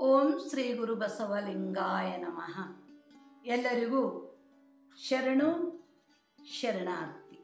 ಓಂ ಶ್ರೀ ಗುರು ಬಸವಲಿಂಗಾಯ ನಮಃ ಎಲ್ಲರಿಗೂ ಶರಣು ಶರಣಾರ್ಥಿ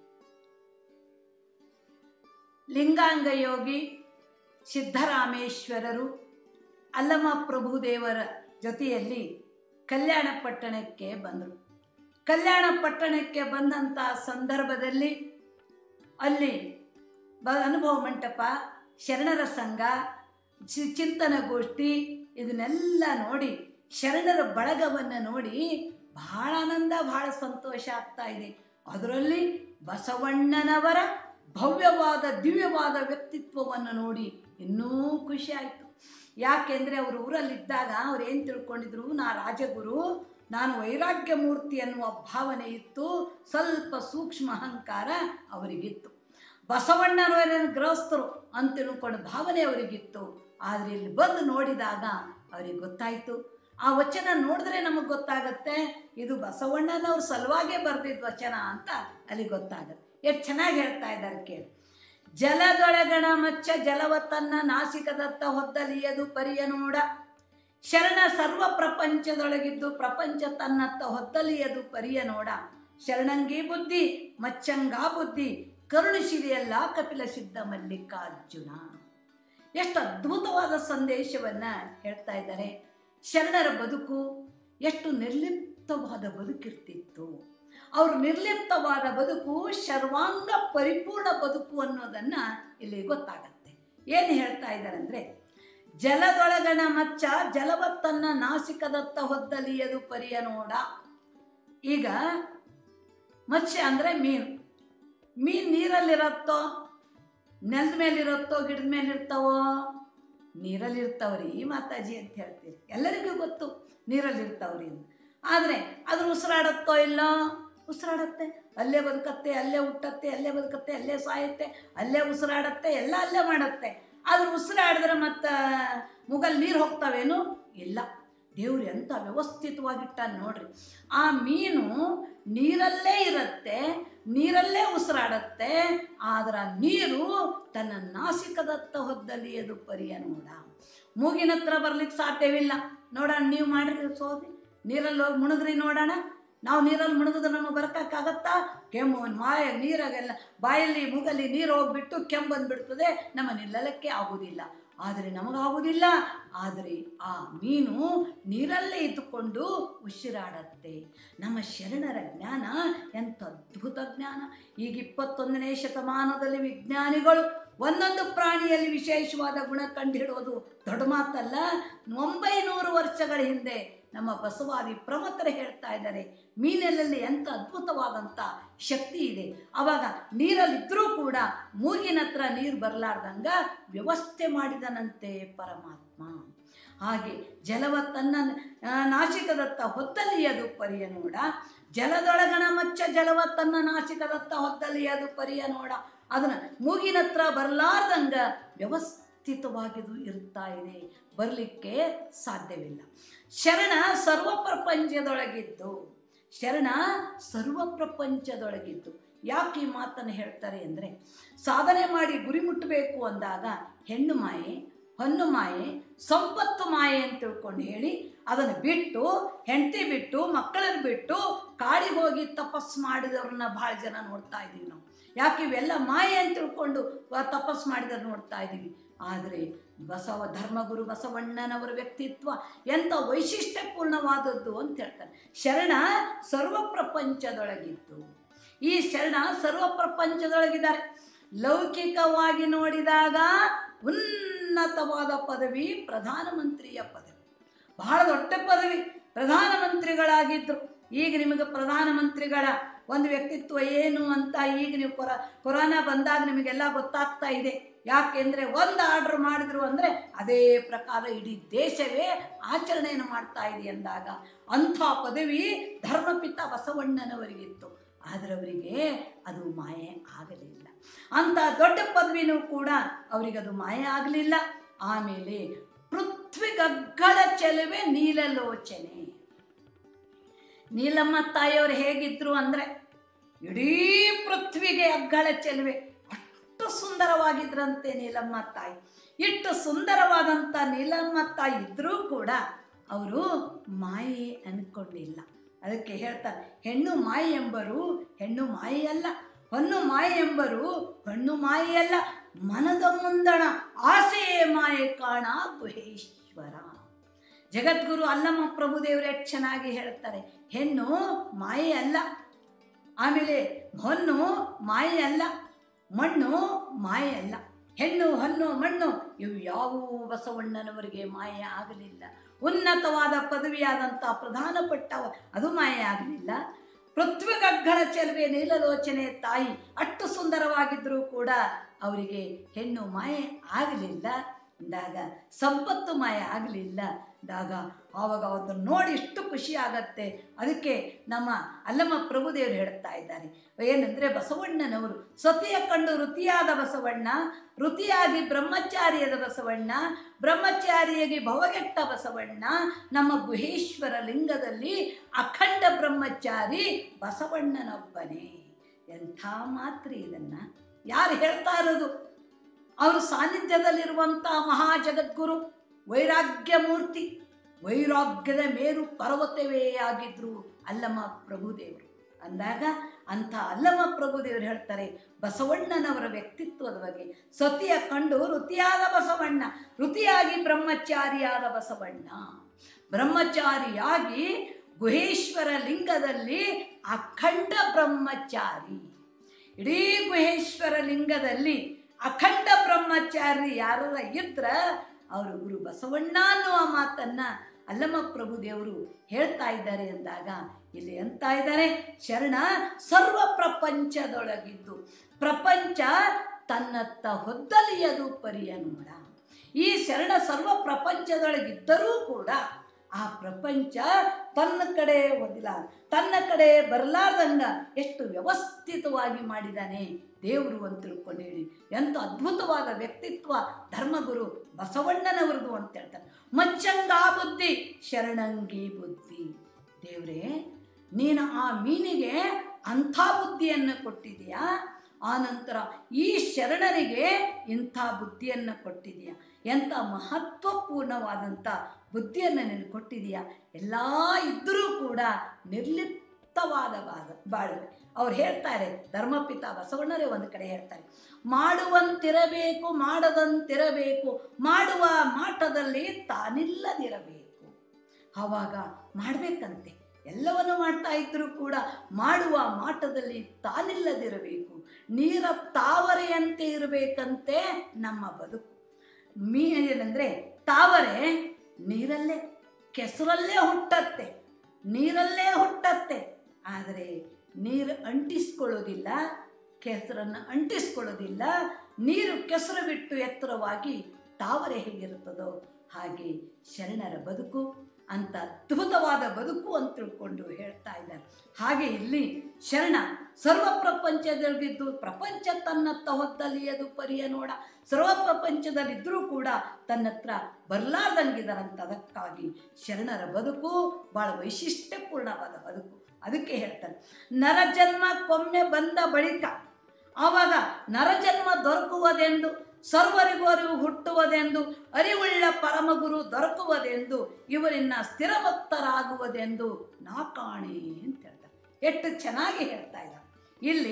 ಲಿಂಗಾಂಗ ಯೋಗಿ ಸಿದ್ದರಾಮೇಶ್ವರರು ಅಲ್ಲಮ ಪ್ರಭುದೇವರ ಜೊತೆಯಲ್ಲಿ ಕಲ್ಯಾಣ ಪಟ್ಟಣಕ್ಕೆ ಬಂದರು ಕಲ್ಯಾಣ ಪಟ್ಟಣಕ್ಕೆ ಬಂದಂಥ ಸಂದರ್ಭದಲ್ಲಿ ಅಲ್ಲಿ ಬ ಅನುಭವ ಮಂಟಪ ಶರಣರ ಸಂಘ ಚಿ- ಚಿಂತನಗೋಷ್ಠಿ ಇದನ್ನೆಲ್ಲ ನೋಡಿ ಶರಣರ ಬಳಗವನ್ನು ನೋಡಿ ಬಹಳ ಆನಂದ ಬಹಳ ಸಂತೋಷ ಆಗ್ತಾ ಇದೆ ಅದರಲ್ಲಿ ಬಸವಣ್ಣನವರ ಭವ್ಯವಾದ ದಿವ್ಯವಾದ ವ್ಯಕ್ತಿತ್ವವನ್ನು ನೋಡಿ ಇನ್ನೂ ಖುಷಿ ಆಯಿತು ಯಾಕೆಂದರೆ ಅವರು ಊರಲ್ಲಿದ್ದಾಗ ಅವ್ರು ಏನು ತಿಳ್ಕೊಂಡಿದ್ರು ನಾ ರಾಜಗುರು ನಾನು ವೈರಾಗ್ಯ ಮೂರ್ತಿ ಅನ್ನುವ ಭಾವನೆ ಇತ್ತು ಸ್ವಲ್ಪ ಸೂಕ್ಷ್ಮ ಅಹಂಕಾರ ಅವರಿಗಿತ್ತು ಬಸವಣ್ಣನವರೇನು ಗೃಹಸ್ಥರು ಅಂತ ತಿಳ್ಕೊಂಡು ಭಾವನೆ ಅವರಿಗಿತ್ತು ಆದರೆ ಇಲ್ಲಿ ಬಂದು ನೋಡಿದಾಗ ಅವ್ರಿಗೆ ಗೊತ್ತಾಯಿತು ಆ ವಚನ ನೋಡಿದ್ರೆ ನಮಗೆ ಗೊತ್ತಾಗತ್ತೆ ಇದು ಬಸವಣ್ಣನವ್ರ ಸಲುವಾಗೇ ಬರೆದಿದ್ದ ವಚನ ಅಂತ ಅಲ್ಲಿ ಗೊತ್ತಾಗತ್ತೆ ಎಷ್ಟು ಚೆನ್ನಾಗಿ ಹೇಳ್ತಾ ಇದ್ದಾರೆ ಕೇಳಿ ಜಲದೊಳಗಣ ಮಚ್ಚ ಜಲವ ತನ್ನ ನಾಸಿಕದತ್ತ ಹೊದ್ದಲಿಯದು ಪರಿಯ ನೋಡ ಶರಣ ಸರ್ವ ಪ್ರಪಂಚದೊಳಗಿದ್ದು ಪ್ರಪಂಚ ತನ್ನತ್ತ ಹೊದ್ದಲಿಯದು ಪರಿಯ ನೋಡ ಶರಣಂಗಿ ಬುದ್ಧಿ ಮಚ್ಚಂಗಾ ಬುದ್ಧಿ ಕರುಣಿಸಿದೆಯಲ್ಲ ಕಪಿಲ ಸಿದ್ಧ ಮಲ್ಲಿಕಾರ್ಜುನ ಎಷ್ಟು ಅದ್ಭುತವಾದ ಸಂದೇಶವನ್ನ ಹೇಳ್ತಾ ಇದ್ದಾರೆ ಶರಣರ ಬದುಕು ಎಷ್ಟು ನಿರ್ಲಿಪ್ತವಾದ ಬದುಕಿರ್ತಿತ್ತು ಅವರು ನಿರ್ಲಿಪ್ತವಾದ ಬದುಕು ಸರ್ವಾಂಗ ಪರಿಪೂರ್ಣ ಬದುಕು ಅನ್ನೋದನ್ನ ಇಲ್ಲಿ ಗೊತ್ತಾಗತ್ತೆ ಏನು ಹೇಳ್ತಾ ಇದ್ದಾರೆ ಅಂದರೆ ಜಲದೊಳಗಣ ಮಚ್ಚ ಜಲವತ್ತನ್ನ ನಾಸಿಕದತ್ತ ಹೊದ್ದಲಿಯದು ಪರಿಯ ನೋಡ ಈಗ ಮತ್ಸ್ಯ ಅಂದರೆ ಮೀನು ಮೀನು ನೀರಲ್ಲಿರತ್ತೋ ನೆಲದ ಮೇಲಿರುತ್ತೋ ಗಿಡದ ಮೇಲೆ ಇರ್ತಾವೋ ನೀರಲ್ಲಿ ಇರ್ತಾವ್ರಿ ಮಾತಾಜಿ ಅಂತ ಹೇಳ್ತೀರಿ ಎಲ್ಲರಿಗೂ ಗೊತ್ತು ನೀರಲ್ಲಿ ಇರ್ತಾವ್ರಿ ಅಂತ ಆದರೆ ಅದ್ರ ಉಸಿರಾಡತ್ತೋ ಇಲ್ಲೋ ಉಸಿರಾಡತ್ತೆ ಅಲ್ಲೇ ಬದುಕತ್ತೆ ಅಲ್ಲೇ ಹುಟ್ಟತ್ತೆ ಅಲ್ಲೇ ಬದುಕತ್ತೆ ಅಲ್ಲೇ ಸಾಯುತ್ತೆ ಅಲ್ಲೇ ಉಸಿರಾಡತ್ತೆ ಎಲ್ಲ ಅಲ್ಲೇ ಮಾಡತ್ತೆ ಆದ್ರೆ ಉಸಿರಾಡಿದ್ರೆ ಮತ್ತು ಮುಗಲ್ ನೀರು ಹೋಗ್ತಾವೇನು ಇಲ್ಲ ದೇವ್ರು ಎಂಥ ವ್ಯವಸ್ಥಿತವಾಗಿಟ್ಟ ನೋಡ್ರಿ ಆ ಮೀನು ನೀರಲ್ಲೇ ಇರುತ್ತೆ ನೀರಲ್ಲೇ ಉಸಿರಾಡತ್ತೆ ಆದ್ರೆ ಆ ನೀರು ತನ್ನ ನಾಸಿಕದತ್ತ ಹೊದ್ದಲ್ಲಿ ಅದು ಪರಿಯ ನೋಡ ಮೂಗಿನ ಹತ್ರ ಬರ್ಲಿಕ್ಕೆ ಸಾಧ್ಯವಿಲ್ಲ ನೋಡೋಣ ನೀವು ಮಾಡ್ರಿ ಸೋದಿ ನೀರಲ್ಲಿ ಹೋಗಿ ಮುಳುಗ್ರಿ ನೋಡೋಣ ನಾವು ನೀರಲ್ಲಿ ಮುಳುಗಿದ್ರೆ ನಮಗೆ ಬರಕ್ಕಾಗತ್ತಾ ಕೆಮ್ಮು ಮಾಯ ನೀರಾಗೆಲ್ಲ ಬಾಯಲ್ಲಿ ಮೂಗಲ್ಲಿ ನೀರು ಹೋಗ್ಬಿಟ್ಟು ಕೆಮ್ಮು ಬಂದ್ಬಿಡ್ತದೆ ನಮ್ಮ ನಿಲ್ಲಕ್ಕೆ ಆಗೋದಿಲ್ಲ ಆದರೆ ನಮಗಾಗೋದಿಲ್ಲ ಆದರೆ ಆ ಮೀನು ನೀರಲ್ಲೇ ಇದ್ದುಕೊಂಡು ಉಸಿರಾಡತ್ತೆ ನಮ್ಮ ಶರಣರ ಜ್ಞಾನ ಎಂಥ ಅದ್ಭುತ ಜ್ಞಾನ ಈಗ ಇಪ್ಪತ್ತೊಂದನೇ ಶತಮಾನದಲ್ಲಿ ವಿಜ್ಞಾನಿಗಳು ಒಂದೊಂದು ಪ್ರಾಣಿಯಲ್ಲಿ ವಿಶೇಷವಾದ ಗುಣ ಕಂಡುಹಿಡೋದು ದೊಡ್ಡ ಮಾತಲ್ಲ ಒಂಬೈನೂರು ವರ್ಷಗಳ ಹಿಂದೆ ನಮ್ಮ ಬಸವಾದಿ ಪ್ರಮತರು ಹೇಳ್ತಾ ಇದ್ದಾರೆ ಮೀನಲ್ಲಲ್ಲಿ ಎಂಥ ಅದ್ಭುತವಾದಂಥ ಶಕ್ತಿ ಇದೆ ಆವಾಗ ನೀರಲ್ಲಿದ್ದರೂ ಕೂಡ ಮೂಗಿನ ಹತ್ರ ನೀರು ಬರಲಾರ್ದಂಗ ವ್ಯವಸ್ಥೆ ಮಾಡಿದನಂತೆ ಪರಮಾತ್ಮ ಹಾಗೆ ಜಲವ ತನ್ನ ಆ, ನಾಸಿಕದತ್ತ ಹೊತ್ತಲಿಯದು ಪರಿಯ ನೋಡ ಜಲದೊಳಗಣ ಮಚ್ಚ ಜಲವ ತನ್ನ ನಾಸಿಕದತ್ತ ಹೊತ್ತಲಿಯದು ಪರಿಯ ನೋಡ ಅದನ್ನು ಮೂಗಿನ ಹತ್ರ ಬರಲಾರ್ದಂಗ ವ್ಯವಸ್ಥಿತವಾಗಿದು ಇರ್ತಾ ಇದೆ ಬರಲಿಕ್ಕೆ ಸಾಧ್ಯವಿಲ್ಲ ಶರಣ ಸರ್ವ ಪ್ರಪಂಚದೊಳಗಿದ್ದು ಶರಣ ಸರ್ವ ಪ್ರಪಂಚದೊಳಗಿದ್ದು ಯಾಕೆ ಈ ಮಾತನ್ನು ಹೇಳ್ತಾರೆ ಅಂದರೆ ಸಾಧನೆ ಮಾಡಿ ಗುರಿ ಮುಟ್ಟಬೇಕು ಅಂದಾಗ ಹೆಣ್ಣು ಮಾಯೆ ಹೊನ್ನು ಮಾಯೆ ಸಂಪತ್ತು ಮಾಯೆ ಅಂತ ತಿಳ್ಕೊಂಡು ಹೇಳಿ ಅದನ್ನು ಬಿಟ್ಟು ಹೆಂಡತಿ ಬಿಟ್ಟು ಮಕ್ಕಳನ್ನು ಬಿಟ್ಟು ಕಾಡಿಗೆ ಹೋಗಿ ತಪಸ್ಸು ಮಾಡಿದವ್ರನ್ನ ಭಾಳ ಜನ ನೋಡ್ತಾ ಇದ್ದೀವಿ ನಾವು ಯಾಕೆ ಇವೆಲ್ಲ ಮಾಯೆ ಅಂತ ತಿಳ್ಕೊಂಡು ತಪಸ್ಸು ಮಾಡಿದವ್ರು ನೋಡ್ತಾ ಇದ್ದೀವಿ ಆದರೆ ಬಸವ ಧರ್ಮಗುರು ಬಸವಣ್ಣನವರ ವ್ಯಕ್ತಿತ್ವ ಎಂಥ ವೈಶಿಷ್ಟ್ಯಪೂರ್ಣವಾದದ್ದು ಅಂತ ಹೇಳ್ತಾರೆ ಶರಣ ಸರ್ವ ಪ್ರಪಂಚದೊಳಗಿದ್ದು ಈ ಶರಣ ಸರ್ವ ಪ್ರಪಂಚದೊಳಗಿದ್ದಾರೆ ಲೌಕಿಕವಾಗಿ ನೋಡಿದಾಗ ಉನ್ನತವಾದ ಪದವಿ ಪ್ರಧಾನಮಂತ್ರಿಯ ಪದವಿ ಬಹಳ ದೊಡ್ಡ ಪದವಿ ಪ್ರಧಾನಮಂತ್ರಿಗಳಾಗಿದ್ದರು ಈಗ ನಿಮಗೆ ಪ್ರಧಾನಮಂತ್ರಿಗಳ ಒಂದು ವ್ಯಕ್ತಿತ್ವ ಏನು ಅಂತ ಈಗ ನೀವು ಕೊರ ಕೊರೋನಾ ಬಂದಾಗ ನಿಮಗೆಲ್ಲ ಗೊತ್ತಾಗ್ತಾ ಇದೆ ಯಾಕೆಂದರೆ ಒಂದು ಆರ್ಡ್ರ್ ಮಾಡಿದ್ರು ಅಂದರೆ ಅದೇ ಪ್ರಕಾರ ಇಡೀ ದೇಶವೇ ಆಚರಣೆಯನ್ನು ಮಾಡ್ತಾ ಇದೆ ಎಂದಾಗ ಅಂಥ ಪದವಿ ಧರ್ಮಪಿತ ಬಸವಣ್ಣನವರಿಗಿತ್ತು ಆದರೆ ಅವರಿಗೆ ಅದು ಮಾಯೆ ಆಗಲಿಲ್ಲ ಅಂಥ ದೊಡ್ಡ ಪದವಿನೂ ಕೂಡ ಅವರಿಗದು ಮಾಯೆ ಆಗಲಿಲ್ಲ ಆಮೇಲೆ ಪೃಥ್ವಿಗಗ್ಗಳ ಚೆಲುವೆ ನೀಲಲೋಚನೆ ನೀಲಮ್ಮ ತಾಯಿಯವರು ಹೇಗಿದ್ರು ಅಂದರೆ ಇಡೀ ಪೃಥ್ವಿಗೆ ಅಗ್ಗಳ ಚೆಲುವೆ ಅಷ್ಟು ಸುಂದರವಾಗಿದ್ರಂತೆ ನೀಲಮ್ಮ ತಾಯಿ ಇಷ್ಟು ಸುಂದರವಾದಂಥ ನೀಲಮ್ಮ ತಾಯಿ ಇದ್ದರೂ ಕೂಡ ಅವರು ಮಾಯೆ ಅನ್ಕೊಂಡಿಲ್ಲ ಅದಕ್ಕೆ ಹೇಳ್ತಾರೆ ಹೆಣ್ಣು ಮಾಯಿ ಎಂಬರು ಹೆಣ್ಣು ಮಾಯೆಯಲ್ಲ ಹೊನ್ನು ಮಾಯೆ ಎಂಬರು ಹೆಣ್ಣು ಮಾಯೆಯಲ್ಲ ಮನದ ಮುಂದಣ ಆಸೆಯೇ ಮಾಯೆ ಕಾಣ ಗುಹೇಶ್ವರ ಜಗದ್ಗುರು ಅಲ್ಲಮ್ಮ ಪ್ರಭುದೇವರು ಎಷ್ಟು ಚೆನ್ನಾಗಿ ಹೇಳ್ತಾರೆ ಹೆಣ್ಣು ಮಾಯೆ ಅಲ್ಲ ಆಮೇಲೆ ಹೊನ್ನು ಮಾಯೆ ಅಲ್ಲ ಮಣ್ಣು ಮಾಯೆ ಅಲ್ಲ ಹೆಣ್ಣು ಹೊನ್ನು ಮಣ್ಣು ಇವು ಯಾವುವು ಬಸವಣ್ಣನವರಿಗೆ ಮಾಯೆ ಆಗಲಿಲ್ಲ ಉನ್ನತವಾದ ಪದವಿಯಾದಂಥ ಪ್ರಧಾನ ಪಟ್ಟವ ಅದು ಮಾಯೆ ಆಗಲಿಲ್ಲ ಪೃಥ್ವಿ ಗಗ್ಗಳ ಚೆಲುವೆ ನೀಲಲೋಚನೆ ತಾಯಿ ಅಷ್ಟು ಸುಂದರವಾಗಿದ್ದರೂ ಕೂಡ ಅವರಿಗೆ ಹೆಣ್ಣು ಮಾಯೆ ಆಗಲಿಲ್ಲ ಅಂದಾಗ ಸಂಪತ್ತು ಮಾಯ ಆಗಲಿಲ್ಲ ಅಂದಾಗ ಆವಾಗ ಅದನ್ನು ನೋಡಿ ಎಷ್ಟು ಖುಷಿ ಆಗತ್ತೆ ಅದಕ್ಕೆ ನಮ್ಮ ಅಲ್ಲಮ್ಮ ಪ್ರಭುದೇವರು ಹೇಳ್ತಾ ಇದ್ದಾರೆ ಏನಂದರೆ ಬಸವಣ್ಣನವರು ಸತಿಯ ಕಂಡು ಋತಿಯಾದ ಬಸವಣ್ಣ ಋತಿಯಾಗಿ ಬ್ರಹ್ಮಚಾರಿಯದ ಬಸವಣ್ಣ ಬ್ರಹ್ಮಚಾರಿಯಾಗಿ ಭವಗೆಟ್ಟ ಬಸವಣ್ಣ ನಮ್ಮ ಗುಹೇಶ್ವರ ಲಿಂಗದಲ್ಲಿ ಅಖಂಡ ಬ್ರಹ್ಮಚಾರಿ ಬಸವಣ್ಣನೊಬ್ಬನೇ ಎಂಥ ಮಾತ್ರ ಇದನ್ನು ಯಾರು ಹೇಳ್ತಾ ಇರೋದು ಅವರು ಸಾನ್ನಿಧ್ಯದಲ್ಲಿರುವಂಥ ಮಹಾ ಜಗದ್ಗುರು ವೈರಾಗ್ಯ ಮೂರ್ತಿ ವೈರಾಗ್ಯದ ಮೇರು ಪರ್ವತವೇ ಆಗಿದ್ರು ಅಲ್ಲಮ್ಮ ಪ್ರಭುದೇವರು ಅಂದಾಗ ಅಂಥ ಅಲ್ಲಮ್ಮ ಪ್ರಭುದೇವರು ಹೇಳ್ತಾರೆ ಬಸವಣ್ಣನವರ ವ್ಯಕ್ತಿತ್ವದ ಬಗ್ಗೆ ಸತಿಯ ಕಂಡು ಋತಿಯಾದ ಬಸವಣ್ಣ ಋತಿಯಾಗಿ ಬ್ರಹ್ಮಚಾರಿಯಾದ ಬಸವಣ್ಣ ಬ್ರಹ್ಮಚಾರಿಯಾಗಿ ಗುಹೇಶ್ವರ ಲಿಂಗದಲ್ಲಿ ಅಖಂಡ ಬ್ರಹ್ಮಚಾರಿ ಇಡೀ ಗುಹೇಶ್ವರ ಲಿಂಗದಲ್ಲಿ ಅಖಂಡ ಬ್ರಹ್ಮಚಾರಿ ಯಾರ ಇದ್ರ ಅವರು ಗುರು ಬಸವಣ್ಣ ಅನ್ನುವ ಮಾತನ್ನ ಅಲ್ಲಮ್ಮ ಪ್ರಭು ದೇವರು ಹೇಳ್ತಾ ಇದ್ದಾರೆ ಅಂದಾಗ ಇಲ್ಲಿ ಅಂತ ಇದ್ದಾರೆ ಶರಣ ಸರ್ವ ಪ್ರಪಂಚದೊಳಗಿದ್ದು ಪ್ರಪಂಚ ತನ್ನತ್ತ ಹೊದ್ದಲಿಯದು ಪರಿಯ ನೋಡ ಈ ಶರಣ ಸರ್ವ ಪ್ರಪಂಚದೊಳಗಿದ್ದರೂ ಕೂಡ ಆ ಪ್ರಪಂಚ ತನ್ನ ಕಡೆ ಒದಿಲ ತನ್ನ ಕಡೆ ಬರಲಾರ್ದಂಗ ಎಷ್ಟು ವ್ಯವಸ್ಥಿತವಾಗಿ ಮಾಡಿದ್ದಾನೆ ದೇವರು ಅಂತ ತಿಳ್ಕೊಂಡು ಹೇಳಿ ಎಂಥ ಅದ್ಭುತವಾದ ವ್ಯಕ್ತಿತ್ವ ಧರ್ಮಗುರು ಬಸವಣ್ಣನವರದು ಅಂತ ಹೇಳ್ತಾರೆ ಮಚ್ಚಂಗಾ ಬುದ್ಧಿ ಶರಣಂಗಿ ಬುದ್ಧಿ ದೇವ್ರೇ ನೀನು ಆ ಮೀನಿಗೆ ಅಂಥ ಬುದ್ಧಿಯನ್ನು ಕೊಟ್ಟಿದೆಯಾ ಆನಂತರ ಈ ಶರಣನಿಗೆ ಇಂಥ ಬುದ್ಧಿಯನ್ನು ಕೊಟ್ಟಿದೆಯಾ ಎಂಥ ಮಹತ್ವಪೂರ್ಣವಾದಂಥ ಬುದ್ಧಿಯನ್ನು ನೀನು ಕೊಟ್ಟಿದೆಯಾ ಎಲ್ಲ ಇದ್ದರೂ ಕೂಡ ನಿರ್ಲಿಪ್ತವಾದ ಬಾದ ಬಾಳ್ವೆ ಅವ್ರು ಹೇಳ್ತಾರೆ ಧರ್ಮಪಿತ ಬಸವಣ್ಣರೇ ಒಂದು ಕಡೆ ಹೇಳ್ತಾರೆ ಮಾಡುವಂತಿರಬೇಕು ಮಾಡದಂತಿರಬೇಕು ಮಾಡುವ ಮಾಟದಲ್ಲಿ ತಾನಿಲ್ಲದಿರಬೇಕು ಆವಾಗ ಮಾಡಬೇಕಂತೆ ಎಲ್ಲವನ್ನು ಮಾಡ್ತಾ ಇದ್ದರೂ ಕೂಡ ಮಾಡುವ ಮಾಟದಲ್ಲಿ ತಾನಿಲ್ಲದಿರಬೇಕು ನೀರ ತಾವರೆಯಂತೆ ಇರಬೇಕಂತೆ ನಮ್ಮ ಬದುಕು ಮೀ ಏನಂದರೆ ತಾವರೆ ನೀರಲ್ಲೇ ಕೆಸರಲ್ಲೇ ಹುಟ್ಟತ್ತೆ ನೀರಲ್ಲೇ ಹುಟ್ಟತ್ತೆ ಆದರೆ ನೀರು ಅಂಟಿಸ್ಕೊಳ್ಳೋದಿಲ್ಲ ಕೆಸರನ್ನು ಅಂಟಿಸ್ಕೊಳ್ಳೋದಿಲ್ಲ ನೀರು ಕೆಸರು ಬಿಟ್ಟು ಎತ್ತರವಾಗಿ ತಾವರೆ ಹೇಗಿರುತ್ತದೋ ಹಾಗೆ ಶರಣರ ಬದುಕು ಅಂತ ಅದ್ಭುತವಾದ ಬದುಕು ಅಂತ ತಿಳ್ಕೊಂಡು ಹೇಳ್ತಾ ಇದ್ದಾರೆ ಹಾಗೆ ಇಲ್ಲಿ ಶರಣ ಸರ್ವ ಪ್ರಪಂಚದಲ್ಲಿದ್ದು ಪ್ರಪಂಚ ತನ್ನತ್ತ ಹೊತ್ತಲಿಯದು ಪರಿಯ ನೋಡ ಸರ್ವ ಪ್ರಪಂಚದಲ್ಲಿದ್ದರೂ ಕೂಡ ತನ್ನತ್ರ ಬರಲಾರ್ದಂಗಿದಾರಂತ ಅದಕ್ಕಾಗಿ ಶರಣರ ಬದುಕು ಭಾಳ ವೈಶಿಷ್ಟ್ಯಪೂರ್ಣವಾದ ಬದುಕು ಅದಕ್ಕೆ ಹೇಳ್ತಾರೆ ನರಜನ್ಮ ಕೊಮ್ಮೆ ಬಂದ ಬಳಿಕ ಆವಾಗ ನರಜನ್ಮ ದೊರಕುವುದೆಂದು ಸರ್ವರಿಗೂ ಅರಿವು ಹುಟ್ಟುವುದೆಂದು ಅರಿವುಳ್ಳ ಪರಮಗುರು ದೊರಕುವುದೆಂದು ಇವರಿನ್ನ ಸ್ಥಿರಭಕ್ತರಾಗುವುದೆಂದು ನಾ ಕಾಣೆ ಅಂತ ಹೇಳ್ತಾರೆ ಎಷ್ಟು ಚೆನ್ನಾಗಿ ಹೇಳ್ತಾ ಇದ್ದಾರೆ ಇಲ್ಲಿ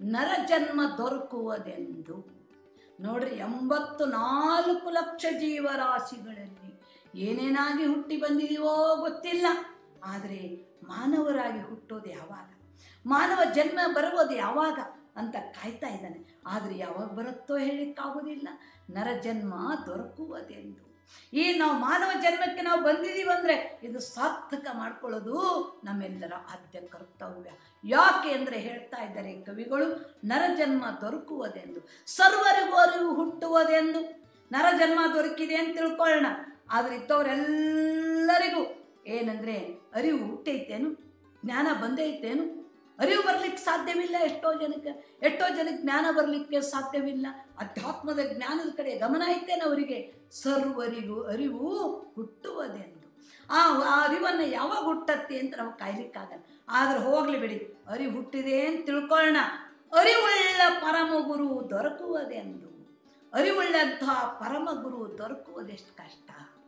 ನರಜನ್ಮ ದೊರಕುವುದೆಂದು ನೋಡ್ರಿ ಎಂಬತ್ತು ನಾಲ್ಕು ಲಕ್ಷ ಜೀವರಾಶಿಗಳಲ್ಲಿ ಏನೇನಾಗಿ ಹುಟ್ಟಿ ಬಂದಿದೀವೋ ಗೊತ್ತಿಲ್ಲ ಆದರೆ ಮಾನವರಾಗಿ ಹುಟ್ಟೋದು ಯಾವಾಗ ಮಾನವ ಜನ್ಮ ಬರುವುದು ಯಾವಾಗ ಅಂತ ಕಾಯ್ತಾ ಇದ್ದಾನೆ ಆದರೆ ಯಾವಾಗ ಬರುತ್ತೋ ಹೇಳಲಿಕ್ಕಾಗೋದಿಲ್ಲ ನರಜನ್ಮ ದೊರಕುವುದೆಂದು ಈ ನಾವು ಮಾನವ ಜನ್ಮಕ್ಕೆ ನಾವು ಬಂದಿದ್ದೀವಿ ಅಂದರೆ ಇದು ಸಾರ್ಥಕ ಮಾಡ್ಕೊಳ್ಳೋದು ನಮ್ಮೆಲ್ಲರ ಆದ್ಯ ಕರ್ತವ್ಯ ಯಾಕೆ ಅಂದರೆ ಹೇಳ್ತಾ ಇದ್ದಾರೆ ಕವಿಗಳು ನರಜನ್ಮ ದೊರಕುವುದೆಂದು ಸರ್ವರಿಗೂ ಅರಿವು ಹುಟ್ಟುವುದೆಂದು ನರಜನ್ಮ ದೊರಕಿದೆ ಅಂತ ತಿಳ್ಕೊಳ್ಳೋಣ ಆದರೆ ಇದ್ದವರೆಲ್ಲರಿಗೂ ಏನಂದರೆ ಅರಿವು ಹುಟ್ಟೈತೇನು ಜ್ಞಾನ ಬಂದೈತೇನು ಅರಿವು ಬರಲಿಕ್ಕೆ ಸಾಧ್ಯವಿಲ್ಲ ಎಷ್ಟೋ ಜನಕ್ಕೆ ಎಷ್ಟೋ ಜನಕ್ಕೆ ಜ್ಞಾನ ಬರಲಿಕ್ಕೆ ಸಾಧ್ಯವಿಲ್ಲ ಅಧ್ಯಾತ್ಮದ ಜ್ಞಾನದ ಕಡೆ ಗಮನ ಐತೇನೆ ಅವರಿಗೆ ಸರ್ವರಿಗೂ ಅರಿವು ಹುಟ್ಟುವುದೆಂದು ಆ ಆ ಅರಿವನ್ನು ಯಾವಾಗ ಹುಟ್ಟತ್ತೆ ಅಂತ ನಾವು ಕಾಯ್ಲಿಕ್ಕಾಗಲ್ಲ ಆದ್ರೆ ಹೋಗಲಿ ಬಿಡಿ ಅರಿವು ಹುಟ್ಟಿದೆ ಅಂತ ತಿಳ್ಕೊಳ್ಳೋಣ ಅರಿವುಳ್ಳ ಪರಮಗುರು ದೊರಕುವುದೆಂದು ಅರಿವುಳ್ಳಂತಹ ಪರಮಗುರು ದೊರಕುವುದೆಷ್ಟು ಕಷ್ಟ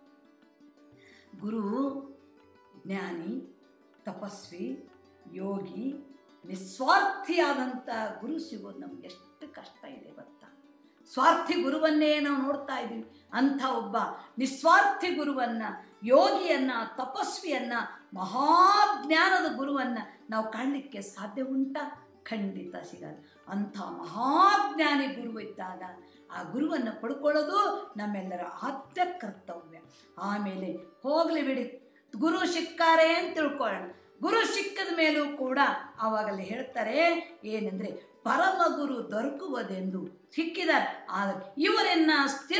ಗುರು ಜ್ಞಾನಿ ತಪಸ್ವಿ ಯೋಗಿ ನಿಸ್ವಾರ್ಥಿಯಾದಂಥ ಗುರು ಸಿಗೋದು ನಮ್ಗೆ ಎಷ್ಟು ಕಷ್ಟ ಇದೆ ಗೊತ್ತಾ ಸ್ವಾರ್ಥಿ ಗುರುವನ್ನೇ ನಾವು ನೋಡ್ತಾ ಇದ್ದೀವಿ ಅಂಥ ಒಬ್ಬ ನಿಸ್ವಾರ್ಥಿ ಗುರುವನ್ನ ಯೋಗಿಯನ್ನ ತಪಸ್ವಿಯನ್ನ ಮಹಾಜ್ಞಾನದ ಗುರುವನ್ನ ನಾವು ಕಾಣಲಿಕ್ಕೆ ಸಾಧ್ಯ ಉಂಟಾ ಖಂಡಿತ ಸಿಗಲ್ಲ ಅಂಥ ಮಹಾಜ್ಞಾನಿ ಗುರು ಇದ್ದಾಗ ಆ ಗುರುವನ್ನು ಪಡ್ಕೊಳ್ಳೋದು ನಮ್ಮೆಲ್ಲರ ಆದ್ಯ ಕರ್ತವ್ಯ ಆಮೇಲೆ ಹೋಗಲಿ ಬಿಡಿ ಗುರು ಸಿಕ್ಕಾರೆ ಅಂತ ತಿಳ್ಕೊಳ್ಳೋಣ ಗುರು ಸಿಕ್ಕದ ಮೇಲೂ ಕೂಡ ಆವಾಗಲೇ ಹೇಳ್ತಾರೆ ಏನೆಂದರೆ ಪರಮ ಗುರು ದೊರಕುವುದೆಂದು ಸಿಕ್ಕಿದ್ದಾರೆ ಆದರೆ ಇವರನ್ನ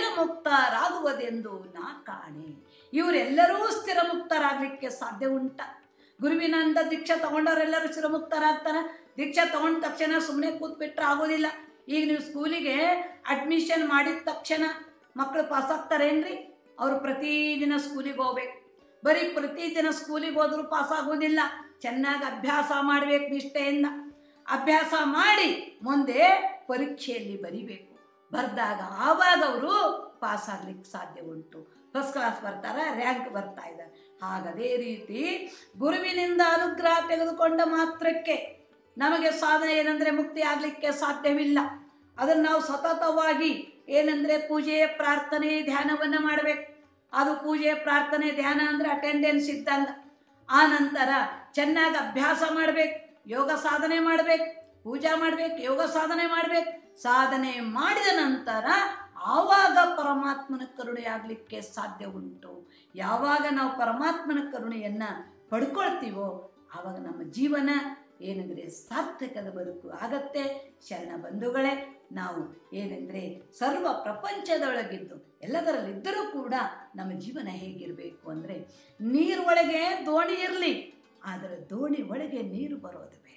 ಸ್ಥಿರಮುಕ್ತರಾಗುವುದೆಂದು ನಾ ಕಾಣೆ ಇವರೆಲ್ಲರೂ ಸ್ಥಿರಮುಕ್ತರಾಗಲಿಕ್ಕೆ ಸಾಧ್ಯ ಉಂಟ ಗುರುವಿನಿಂದ ದೀಕ್ಷೆ ತಗೊಂಡವರೆಲ್ಲರೂ ಸ್ಥಿರಮುಕ್ತರಾಗ್ತಾರೆ ದೀಕ್ಷೆ ತಗೊಂಡ ತಕ್ಷಣ ಸುಮ್ಮನೆ ಕೂತ್ಬಿಟ್ರೆ ಆಗೋದಿಲ್ಲ ಈಗ ನೀವು ಸ್ಕೂಲಿಗೆ ಅಡ್ಮಿಷನ್ ಮಾಡಿದ ತಕ್ಷಣ ಮಕ್ಕಳು ಪಾಸ್ ಆಗ್ತಾರೇನ್ರಿ ಅವರು ಪ್ರತಿದಿನ ಸ್ಕೂಲಿಗೆ ಹೋಗ್ಬೇಕು ಬರೀ ಪ್ರತಿದಿನ ಸ್ಕೂಲಿಗೆ ಹೋದರೂ ಪಾಸ್ ಆಗೋದಿಲ್ಲ ಚೆನ್ನಾಗಿ ಅಭ್ಯಾಸ ಮಾಡಬೇಕು ನಿಷ್ಠೆಯಿಂದ ಅಭ್ಯಾಸ ಮಾಡಿ ಮುಂದೆ ಪರೀಕ್ಷೆಯಲ್ಲಿ ಬರಿಬೇಕು ಬರೆದಾಗ ಆವಾಗ ಅವರು ಪಾಸ್ ಆಗ್ಲಿಕ್ಕೆ ಸಾಧ್ಯ ಉಂಟು ಫಸ್ಟ್ ಕ್ಲಾಸ್ ಬರ್ತಾರೆ ರ್ಯಾಂಕ್ ಬರ್ತಾ ಇದ್ದಾರೆ ಹಾಗದೇ ರೀತಿ ಗುರುವಿನಿಂದ ಅನುಗ್ರಹ ತೆಗೆದುಕೊಂಡ ಮಾತ್ರಕ್ಕೆ ನಮಗೆ ಸಾಧನೆ ಏನಂದರೆ ಮುಕ್ತಿ ಆಗಲಿಕ್ಕೆ ಸಾಧ್ಯವಿಲ್ಲ ಅದನ್ನು ನಾವು ಸತತವಾಗಿ ಏನಂದರೆ ಪೂಜೆ ಪ್ರಾರ್ಥನೆ ಧ್ಯಾನವನ್ನು ಮಾಡಬೇಕು ಅದು ಪೂಜೆ ಪ್ರಾರ್ಥನೆ ಧ್ಯಾನ ಅಂದರೆ ಅಟೆಂಡೆನ್ಸ್ ಇದ್ದಂಗ ಆ ನಂತರ ಚೆನ್ನಾಗಿ ಅಭ್ಯಾಸ ಮಾಡಬೇಕು ಯೋಗ ಸಾಧನೆ ಮಾಡಬೇಕು ಪೂಜಾ ಮಾಡಬೇಕು ಯೋಗ ಸಾಧನೆ ಮಾಡಬೇಕು ಸಾಧನೆ ಮಾಡಿದ ನಂತರ ಆವಾಗ ಪರಮಾತ್ಮನ ಕರುಣೆ ಆಗಲಿಕ್ಕೆ ಸಾಧ್ಯ ಉಂಟು ಯಾವಾಗ ನಾವು ಪರಮಾತ್ಮನ ಕರುಣೆಯನ್ನು ಪಡ್ಕೊಳ್ತೀವೋ ಆವಾಗ ನಮ್ಮ ಜೀವನ ಏನೆಂದರೆ ಸಾರ್ಥಕದ ಬದುಕು ಆಗತ್ತೆ ಶರಣ ಬಂಧುಗಳೇ ನಾವು ಏನೆಂದರೆ ಸರ್ವ ಪ್ರಪಂಚದೊಳಗಿದ್ದು ಎಲ್ಲದರಲ್ಲಿದ್ದರೂ ಕೂಡ ನಮ್ಮ ಜೀವನ ಹೇಗಿರಬೇಕು ಅಂದರೆ ನೀರೊಳಗೆ ದೋಣಿ ಇರಲಿ ಆದರೆ ದೋಣಿ ಒಳಗೆ ನೀರು ಬರೋದು ಬೇಡ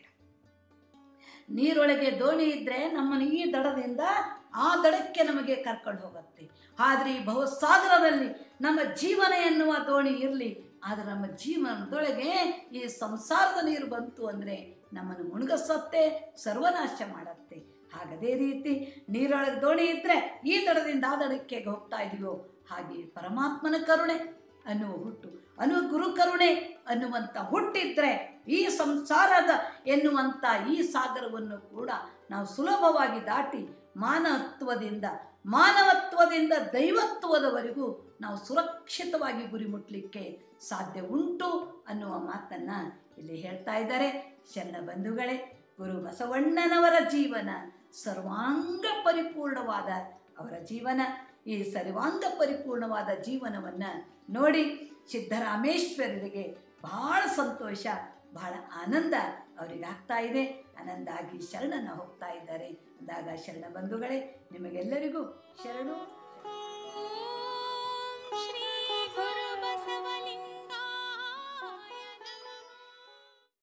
ನೀರೊಳಗೆ ದೋಣಿ ಇದ್ದರೆ ನಮ್ಮನ್ನು ಈ ದಡದಿಂದ ಆ ದಡಕ್ಕೆ ನಮಗೆ ಕರ್ಕೊಂಡು ಹೋಗುತ್ತೆ ಆದರೆ ಈ ಭವಸಾಗರದಲ್ಲಿ ನಮ್ಮ ಜೀವನ ಎನ್ನುವ ದೋಣಿ ಇರಲಿ ಆದರೆ ನಮ್ಮ ಜೀವನದೊಳಗೆ ಈ ಸಂಸಾರದ ನೀರು ಬಂತು ಅಂದರೆ ನಮ್ಮನ್ನು ಮುಳುಗಸತ್ತೆ ಸರ್ವನಾಶ ಮಾಡತ್ತೆ ಹಾಗದೇ ರೀತಿ ನೀರೊಳಗೆ ದೋಣಿ ಇದ್ದರೆ ಈ ದಡದಿಂದ ಆ ದಡಕ್ಕೆ ಹೋಗ್ತಾ ಇದೀವೋ ಹಾಗೆ ಪರಮಾತ್ಮನ ಕರುಣೆ ಅನ್ನುವ ಹುಟ್ಟು ಅನು ಗುರು ಕರುಣೆ ಅನ್ನುವಂಥ ಹುಟ್ಟಿದ್ರೆ ಈ ಸಂಸಾರದ ಎನ್ನುವಂಥ ಈ ಸಾಗರವನ್ನು ಕೂಡ ನಾವು ಸುಲಭವಾಗಿ ದಾಟಿ ಮಾನವತ್ವದಿಂದ ಮಾನವತ್ವದಿಂದ ದೈವತ್ವದವರೆಗೂ ನಾವು ಸುರಕ್ಷಿತವಾಗಿ ಗುರಿ ಮುಟ್ಟಲಿಕ್ಕೆ ಸಾಧ್ಯ ಉಂಟು ಅನ್ನುವ ಮಾತನ್ನು ಇಲ್ಲಿ ಹೇಳ್ತಾ ಇದ್ದಾರೆ ಶರಣ ಬಂಧುಗಳೇ ಗುರು ಬಸವಣ್ಣನವರ ಜೀವನ ಸರ್ವಾಂಗ ಪರಿಪೂರ್ಣವಾದ ಅವರ ಜೀವನ ಈ ಸರ್ವಾಂಗ ಪರಿಪೂರ್ಣವಾದ ಜೀವನವನ್ನು ನೋಡಿ ಸಿದ್ದರಾಮೇಶ್ವರರಿಗೆ ಬಹಳ ಸಂತೋಷ ಬಹಳ ಆನಂದ ಅವರಿಗೆ ಆಗ್ತಾ ಇದೆ ಆನಂದ ಆಗಿ ಶರಣನ ಹೋಗ್ತಾ ಇದ್ದಾರೆ ಅಂದಾಗ ಶರಣ ಬಂಧುಗಳೇ ನಿಮಗೆಲ್ಲರಿಗೂ ಶರಣು